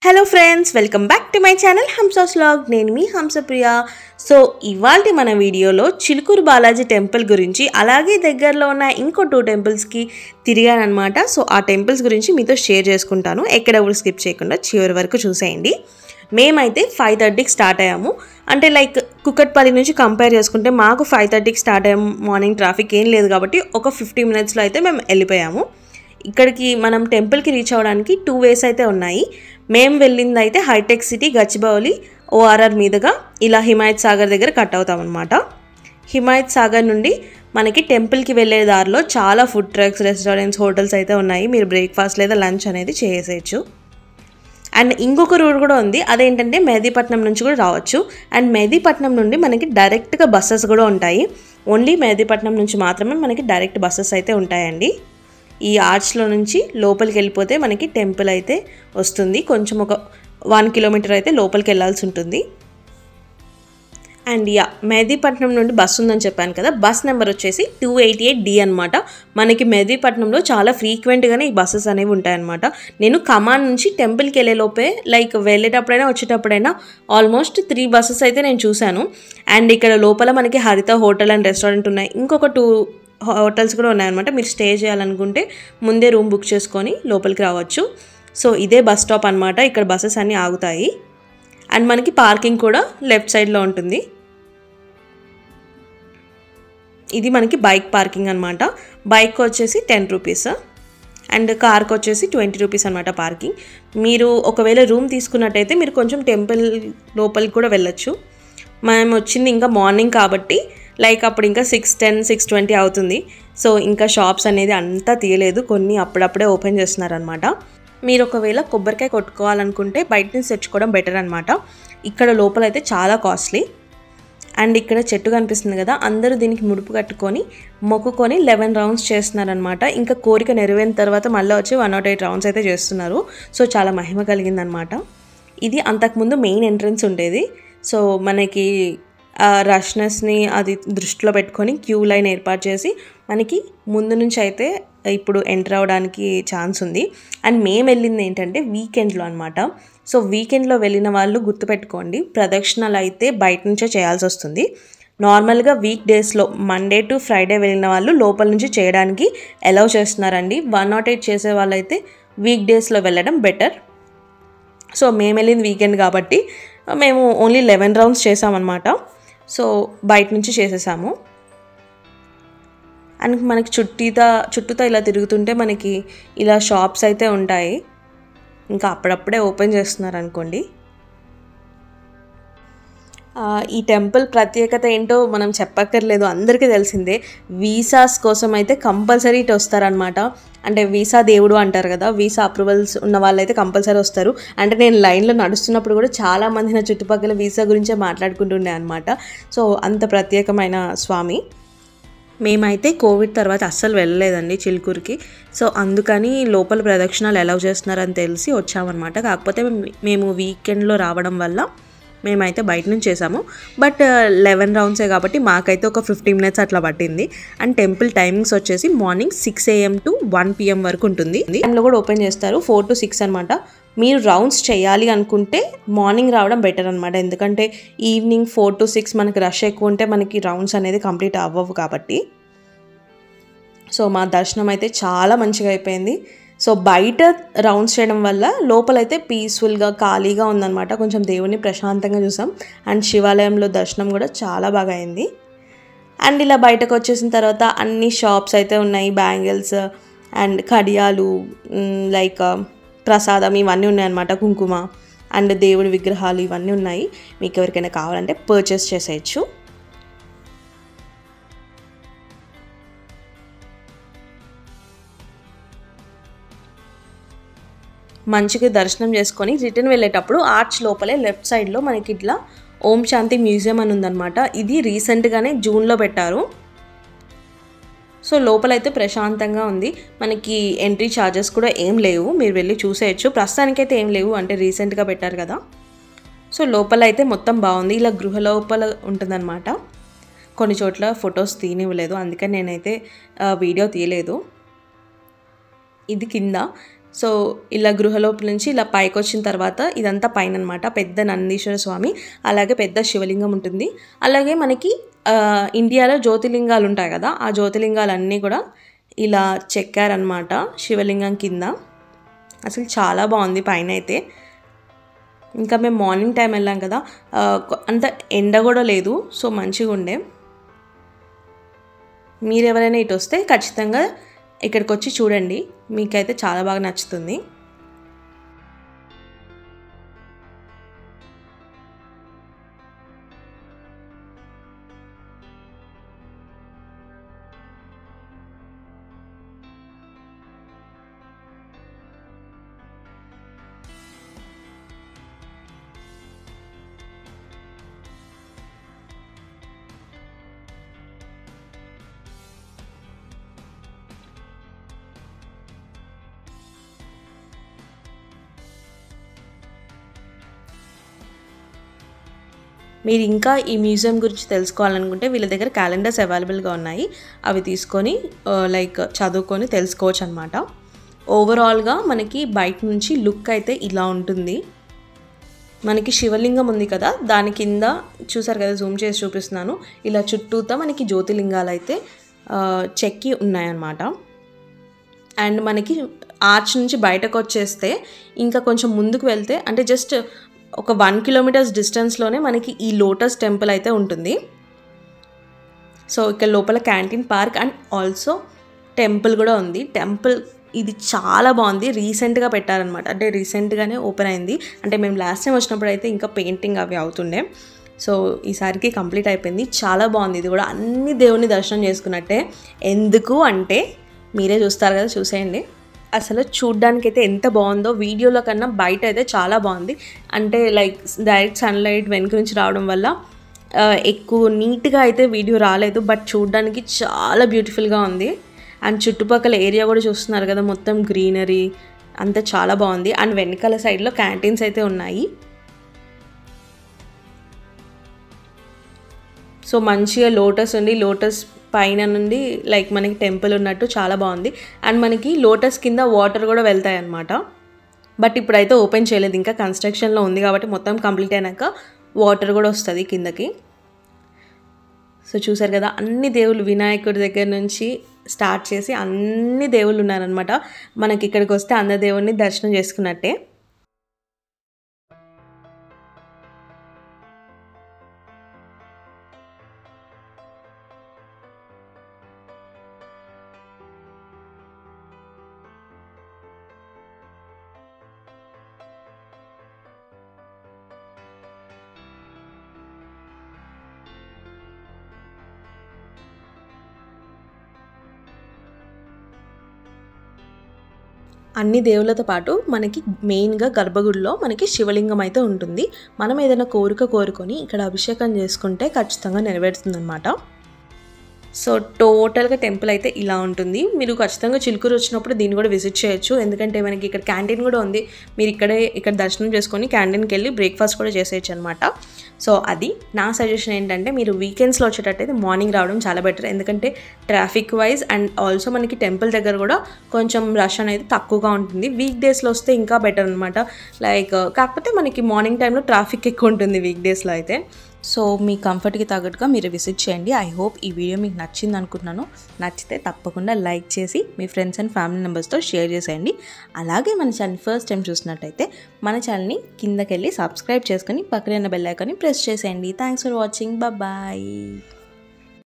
hello friends welcome back to my channel Hamsa's log నేను మీ హంసప్రియ so ఇవాళ మన వీడియోలో చిలుకూరు బాలాజీ టెంపుల్ గురించి అలాగే దగ్గరలో ఉన్న ఇంకో టూ టెంపుల్స్కి తిరిగానమాట సో ఆ టెంపుల్స్ గురించి మీతో షేర్ చేసుకుంటాను ఎక్కడ కూడా స్కిప్ చేయకుండా చివరి వరకు చూసేయండి మేమైతే ఫైవ్ థర్టీకి స్టార్ట్ అయ్యాము అంటే లైక్ కుక్కట్పల్లి నుంచి కంపేర్ చేసుకుంటే మాకు ఫైవ్ థర్టీకి స్టార్ట్ అయ్యాము మార్నింగ్ ట్రాఫిక్ ఏం లేదు కాబట్టి ఒక ఫిఫ్టీ మినిట్స్లో అయితే మేము వెళ్ళిపోయాము ఇక్కడికి మనం టెంపుల్కి రీచ్ అవ్వడానికి టూ వేస్ అయితే ఉన్నాయి మేము వెళ్ళింది అయితే హైటెక్ సిటీ గచ్చిబౌలి ఓఆర్ఆర్ మీదుగా ఇలా హిమాయత్ సాగర్ దగ్గర కట్ అవుతాం అనమాట హిమాయత్ సాగర్ నుండి మనకి టెంపుల్కి వెళ్ళే దారిలో చాలా ఫుడ్ ట్రక్స్ రెస్టారెంట్స్ హోటల్స్ అయితే ఉన్నాయి మీరు బ్రేక్ఫాస్ట్ లేదా లంచ్ అనేది చేసేయచ్చు అండ్ ఇంకొక రూట్ కూడా ఉంది అదేంటంటే మెహదీపట్నం నుంచి కూడా రావచ్చు అండ్ మెహదీపట్నం నుండి మనకి డైరెక్ట్గా బస్సెస్ కూడా ఉంటాయి ఓన్లీ మెహదీపట్నం నుంచి మాత్రమే మనకి డైరెక్ట్ బస్సెస్ అయితే ఉంటాయండి ఈ ఆర్చ్లో నుంచి లోపలికి వెళ్ళిపోతే మనకి టెంపుల్ అయితే వస్తుంది కొంచెం ఒక వన్ కిలోమీటర్ అయితే లోపలికి వెళ్ళాల్సి ఉంటుంది అండ్ యా మెహదీపట్నం నుండి బస్ ఉందని చెప్పాను కదా బస్ నెంబర్ వచ్చేసి టూ ఎయిటీ ఎయిట్ డి అనమాట మనకి మెహదీపట్నంలో చాలా ఫ్రీక్వెంట్గానే ఈ బస్సెస్ అనేవి ఉంటాయన్నమాట నేను కమాన్ నుంచి టెంపుల్కి వెళ్ళే లోపే లైక్ వెళ్ళేటప్పుడైనా వచ్చేటప్పుడైనా ఆల్మోస్ట్ త్రీ బస్సెస్ అయితే నేను చూశాను అండ్ ఇక్కడ లోపల మనకి హరిత హోటల్ అండ్ రెస్టారెంట్ ఉన్నాయి ఇంకొక టూ హోటల్స్ కూడా ఉన్నాయన్నమాట మీరు స్టే చేయాలనుకుంటే ముందే రూమ్ బుక్ చేసుకొని లోపలికి రావచ్చు సో ఇదే బస్ స్టాప్ అనమాట ఇక్కడ బస్సెస్ అన్నీ ఆగుతాయి అండ్ మనకి పార్కింగ్ కూడా లెఫ్ట్ సైడ్లో ఉంటుంది ఇది మనకి బైక్ పార్కింగ్ అనమాట బైక్ వచ్చేసి టెన్ రూపీస్ అండ్ కార్కి వచ్చేసి ట్వంటీ రూపీస్ అనమాట పార్కింగ్ మీరు ఒకవేళ రూమ్ తీసుకున్నట్టయితే మీరు కొంచెం టెంపుల్ లోపలికి కూడా వెళ్ళొచ్చు మేము వచ్చింది ఇంకా మార్నింగ్ కాబట్టి లైక్ అప్పుడు ఇంకా సిక్స్ టెన్ సిక్స్ ట్వంటీ అవుతుంది సో ఇంకా షాప్స్ అనేది అంతా తీయలేదు కొన్ని అప్పుడప్పుడే ఓపెన్ చేస్తున్నారనమాట మీరు ఒకవేళ కొబ్బరికాయ కొట్టుకోవాలనుకుంటే బయట నుంచి తెచ్చుకోవడం బెటర్ అనమాట ఇక్కడ లోపల అయితే చాలా కాస్ట్లీ అండ్ ఇక్కడ చెట్టు కనిపిస్తుంది కదా అందరూ దీనికి ముడుపు కట్టుకొని మొక్కుకొని లెవెన్ రౌండ్స్ చేస్తున్నారనమాట ఇంకా కోరిక నెరవేరిన తర్వాత మళ్ళీ వచ్చి వన్ నాట్ ఎయిట్ రౌండ్స్ అయితే చేస్తున్నారు సో చాలా మహిమ కలిగిందనమాట ఇది అంతకుముందు మెయిన్ ఎంట్రన్స్ ఉండేది సో మనకి రష్నెస్ని అది దృష్టిలో పెట్టుకొని క్యూ లైన్ ఏర్పాటు చేసి మనకి ముందు నుంచి అయితే ఇప్పుడు ఎంటర్ అవ్వడానికి ఛాన్స్ ఉంది అండ్ మేము వెళ్ళింది ఏంటంటే వీకెండ్లో అనమాట సో వీకెండ్లో వెళ్ళిన వాళ్ళు గుర్తుపెట్టుకోండి ప్రదక్షిణలు అయితే బయట నుంచే చేయాల్సి వస్తుంది నార్మల్గా వీక్ డేస్లో మండే టు ఫ్రైడే వెళ్ళిన వాళ్ళు లోపల నుంచి చేయడానికి అలౌ చేస్తున్నారండి వన్ నాట్ ఎయిట్ చేసే వాళ్ళైతే వీక్ డేస్లో వెళ్ళడం బెటర్ సో మేము వెళ్ళింది వీకెండ్ కాబట్టి మేము ఓన్లీ లెవెన్ రౌండ్స్ చేసామన్నమాట సో బయట నుంచి చేసేసాము అండ్ మనకి చుట్టూతా చుట్టూతా ఇలా తిరుగుతుంటే మనకి ఇలా షాప్స్ అయితే ఉంటాయి ఇంకా అప్పుడప్పుడే ఓపెన్ చేస్తున్నారు అనుకోండి ఈ టెంపుల్ ప్రత్యేకత ఏంటో మనం చెప్పక్కర్లేదు అందరికీ తెలిసిందే వీసాస్ కోసం అయితే కంపల్సరీ ఇటు వస్తారనమాట అంటే వీసా దేవుడు అంటారు కదా వీసా అప్రూవల్స్ ఉన్న వాళ్ళైతే కంపల్సరీ వస్తారు అంటే నేను లైన్లో నడుస్తున్నప్పుడు కూడా చాలా మంది నా చుట్టుపక్కల వీసా గురించే మాట్లాడుకుంటుండే అనమాట సో అంత ప్రత్యేకమైన స్వామి మేమైతే కోవిడ్ తర్వాత అస్సలు వెళ్ళలేదండి చిలుకూరుకి సో అందుకని లోపల ప్రదక్షిణాలు అలౌ చేస్తున్నారని తెలిసి వచ్చామన్నమాట కాకపోతే మేము వీకెండ్లో రావడం వల్ల మేమైతే బయట నుంచి చేసాము బట్ లెవెన్ రౌండ్సే కాబట్టి మాకైతే ఒక ఫిఫ్టీ మినిట్స్ అట్లా పట్టింది అండ్ టెంపుల్ టైమింగ్స్ వచ్చేసి morning six AM to one PM వరకు ఉంటుంది టైంలో కూడా ఓపెన్ చేస్తారు ఫోర్ టు సిక్స్ అనమాట మీరు రౌండ్స్ చేయాలి అనుకుంటే మార్నింగ్ రావడం బెటర్ అనమాట ఎందుకంటే ఈవినింగ్ ఫోర్ టు సిక్స్ మనకి రష్ ఎక్కువ ఉంటే మనకి రౌండ్స్ అనేది కంప్లీట్ అవ్వవు కాబట్టి సో మా దర్శనం అయితే చాలా మంచిగా అయిపోయింది సో బయట రౌండ్స్ చేయడం వల్ల లోపలైతే పీస్ఫుల్గా ఖాళీగా ఉందన్నమాట కొంచెం దేవుని ప్రశాంతంగా చూసాం అండ్ శివాలయంలో దర్శనం కూడా చాలా బాగా అయింది అండ్ ఇలా బయటకు వచ్చేసిన తర్వాత అన్ని షాప్స్ అయితే ఉన్నాయి బ్యాంగిల్స్ అండ్ కడియాలు లైక్ ప్రసాదం ఇవన్నీ ఉన్నాయన్నమాట కుంకుమ అండ్ దేవుడి విగ్రహాలు ఇవన్నీ ఉన్నాయి మీకు ఎవరికైనా కావాలంటే పర్చేస్ చేసేయచ్చు మంచిగా దర్శనం చేసుకొని రిటర్న్ వెళ్ళేటప్పుడు ఆర్చ్ లోపలే లెఫ్ట్ సైడ్లో మనకి ఇట్లా ఓం శాంతి మ్యూజియం అని ఉందన్నమాట ఇది రీసెంట్గానే జూన్లో పెట్టారు సో లోపలైతే ప్రశాంతంగా ఉంది మనకి ఎంట్రీ ఛార్జెస్ కూడా ఏం లేవు మీరు వెళ్ళి చూసేయచ్చు ప్రస్తుతానికైతే ఏం లేవు అంటే రీసెంట్గా పెట్టారు కదా సో లోపల అయితే మొత్తం బాగుంది ఇలా గృహ లోపల ఉంటుందన్నమాట కొన్ని చోట్ల ఫొటోస్ తీనివ్వలేదు అందుకని నేనైతే వీడియో తీయలేదు ఇది కింద సో ఇలా గృహలోపు నుంచి ఇలా పైకి వచ్చిన తర్వాత ఇదంతా పైన అనమాట పెద్ద నందీశ్వర స్వామి అలాగే పెద్ద శివలింగం ఉంటుంది అలాగే మనకి ఆ, ఇండియాలో జ్యోతిలింగాలు ఉంటాయి కదా ఆ జ్యోతిలింగాలన్నీ కూడా ఇలా చెక్కారనమాట శివలింగం కింద అసలు చాలా బాగుంది పైన అయితే ఇంకా మేము మార్నింగ్ టైం వెళ్ళాం కదా ఆ, కొ- అంత ఎండ కూడా లేదు సో మంచిగా ఉండే మీరు ఎవరైనా ఇటు వస్తే ఖచ్చితంగా ఇక్కడికి వచ్చి చూడండి మీకైతే చాలా బాగా నచ్చుతుంది మీరు ఇంకా ఈ మ్యూజియం గురించి తెలుసుకోవాలనుకుంటే వీళ్ళ దగ్గర క్యాలెండర్స్ అవైలబుల్గా ఉన్నాయి అవి తీసుకొని లైక్ చదువుకొని తెలుసుకోవచ్చు అనమాట ఓవరాల్గా మనకి బయట నుంచి లుక్ అయితే ఇలా ఉంటుంది మనకి శివలింగం ఉంది కదా దాని కింద చూసారు కదా జూమ్ చేసి చూపిస్తున్నాను ఇలా చుట్టూతా మనకి జ్యోతిలింగాలు అయితే ఆ, చెక్కి ఉన్నాయన్నమాట అండ్ మనకి ఆర్చ్ నుంచి బయటకు వచ్చేస్తే ఇంకా కొంచెం ముందుకు వెళ్తే అంటే జస్ట్ ఒక వన్ కిలోమీటర్స్ డిస్టెన్స్లోనే మనకి ఈ లోటస్ టెంపుల్ అయితే ఉంటుంది సో ఇక్కడ లోపల canteen park and also temple కూడా ఉంది టెంపుల్ ఇది చాలా బాగుంది రీసెంట్గా పెట్టారనమాట అంటే రీసెంట్గానే ఓపెన్ అయింది అంటే మేము లాస్ట్ టైం వచ్చినప్పుడు అయితే ఇంకా పెయింటింగ్ అవి అవుతుండే సో ఈసారికి కంప్లీట్ అయిపోయింది చాలా బాగుంది ఇది కూడా అన్ని దేవుని దర్శనం చేసుకున్నట్టే ఎందుకు అంటే మీరే చూస్తారు కదా చూసేయండి అసలు చూడ్డానికి అయితే ఎంత బాగుందో వీడియోలో కన్నా బయట అయితే చాలా బాగుంది అంటే లైక్ డైరెక్ట్ సన్లైట్ వెనుక నుంచి రావడం వల్ల ఆ, ఎక్కువ నీట్గా అయితే వీడియో రాలేదు బట్ చూడ్డానికి చాలా బ్యూటిఫుల్గా ఉంది అండ్ చుట్టుపక్కల ఏరియా కూడా చూస్తున్నారు కదా మొత్తం గ్రీనరీ అంతా చాలా బాగుంది అండ్ వెనకాల సైడ్లో క్యాంటీన్స్ అయితే ఉన్నాయి సో మంచిగా లోటస్ ఉంది లోటస్ పైన నుండి లైక్ మనకి టెంపుల్ ఉన్నట్టు చాలా బాగుంది అండ్ మనకి లోటస్ కింద వాటర్ కూడా వెళ్తాయి అన్నమాట బట్ ఇప్పుడైతే ఓపెన్ చేయలేదు ఇంకా కన్స్ట్రక్షన్లో ఉంది కాబట్టి మొత్తం కంప్లీట్ అయినాక వాటర్ కూడా వస్తుంది కిందకి సో చూసారు కదా అన్ని దేవుళ్ళు వినాయకుడి దగ్గర నుంచి స్టార్ట్ చేసి అన్ని దేవుళ్ళు ఉన్నారనమాట మనకి ఇక్కడికి వస్తే అందరి దేవుడిని దర్శనం చేసుకున్నట్టే అన్ని దేవుళ్ళతో పాటు మనకి మెయిన్గా గర్భగుడిలో మనకి శివలింగం అయితే ఉంటుంది మనం ఏదైనా కోరిక కోరుకొని ఇక్కడ అభిషేకం చేసుకుంటే ఖచ్చితంగా నెరవేరుతుంది అనమాట సో టోటల్గా టెంపుల్ అయితే ఇలా ఉంటుంది మీరు ఖచ్చితంగా చిలుకూరు వచ్చినప్పుడు దీన్ని కూడా విజిట్ చేయొచ్చు ఎందుకంటే మనకి ఇక్కడ క్యాంటీన్ కూడా ఉంది మీరు ఇక్కడే ఇక్కడ దర్శనం చేసుకొని క్యాంటీన్కి వెళ్ళి బ్రేక్ఫాస్ట్ కూడా చేసేయచ్చు అనమాట సో అది నా సజెషన్ ఏంటంటే మీరు వీకెండ్స్లో వచ్చేటట్టయితే మార్నింగ్ రావడం చాలా బెటర్ ఎందుకంటే ట్రాఫిక్ వైజ్ అండ్ ఆల్సో మనకి టెంపుల్ దగ్గర కూడా కొంచెం రష్ అనేది తక్కువగా ఉంటుంది వీక్ డేస్లో వస్తే ఇంకా బెటర్ అనమాట లైక్ కాకపోతే మనకి మార్నింగ్ టైంలో ట్రాఫిక్ ఎక్కువ ఉంటుంది వీక్ డేస్లో అయితే సో మీ కంఫర్ట్కి తగ్గట్టుగా మీరు విజిట్ చేయండి ఐ హోప్ ఈ వీడియో మీకు నచ్చింది అనుకుంటున్నాను నచ్చితే తప్పకుండా లైక్ చేసి మీ ఫ్రెండ్స్ అండ్ ఫ్యామిలీ మెంబర్స్తో షేర్ చేసేయండి అలాగే మన ఛానల్ ఫస్ట్ టైం చూసినట్టయితే మన ఛానల్ని కిందకెళ్ళి సబ్స్క్రైబ్ చేసుకొని పక్కన బెల్ ఐకాన్ని ప్రెస్ చేసేయండి థ్యాంక్స్ ఫర్ వాచింగ్ బాయ్